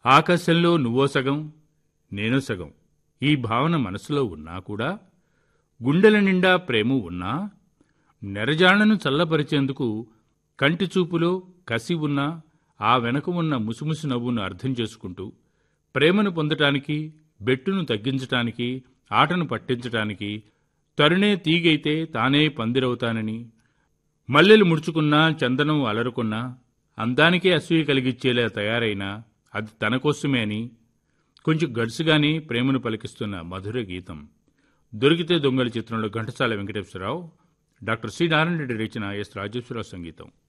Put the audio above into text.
ఆకాశంలో నువ్వో సగం నేనో సగం ఈ భావన మనసులో ఉన్నా కూడా గుండెల నిండా ప్రేమ ఉన్నా నెరజాణను చల్లపరిచేందుకు కంటి చూపులో కసి ఉన్నా ఆ వెనక ఉన్న ముసిముసి నవ్వును అర్థం చేసుకుంటూ ప్రేమను పొందటానికి బెట్టును తగ్గించటానికి ఆటను పట్టించటానికి తరుణే తీగైతే తానే పందిరవుతానని మల్లెలు ముడుచుకున్నా చందనం అలరుకున్నా అందానికే అసూయ కలిగిచ్చేలా తయారైనా అది తన కోసమే అని కొంచెం గడుసుగానే ప్రేమను పలికిస్తున్న మధుర గీతం దొరికితే దొంగల చిత్రంలో ఘంటసాల వెంకటేశ్వరరావు డాక్టర్ సి నారాయణ రెడ్డి రచన ఎస్ రాజేశ్వరరావు సంగీతం